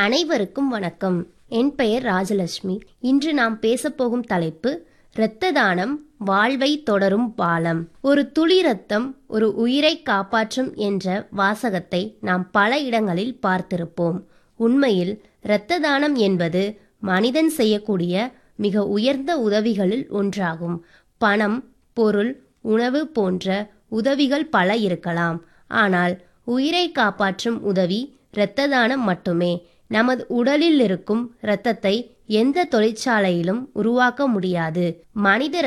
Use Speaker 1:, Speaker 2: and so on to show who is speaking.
Speaker 1: அனைவருக்கும் வணக்கம் என் பெயர் ராஜலட்சுமி இன்று நாம் பேசப்போகும் தலைப்பு இரத்த தானம் வாழ்வை தொடரும் பாலம் ஒரு துளி ரத்தம் ஒரு உயிரை காப்பாற்றும் என்ற வாசகத்தை நாம் பல இடங்களில் பார்த்திருப்போம் உண்மையில் இரத்த தானம் என்பது மனிதன் செய்யக்கூடிய மிக உயர்ந்த உதவிகளில் ஒன்றாகும் பணம் பொருள் உணவு போன்ற உதவிகள் பல இருக்கலாம் ஆனால் உயிரை காப்பாற்றும் உதவி இரத்த தானம் மட்டுமே நமது உடலில் இருக்கும் இரத்தத்தை எந்த தொழிற்சாலையிலும் உருவாக்க முடியாது மனித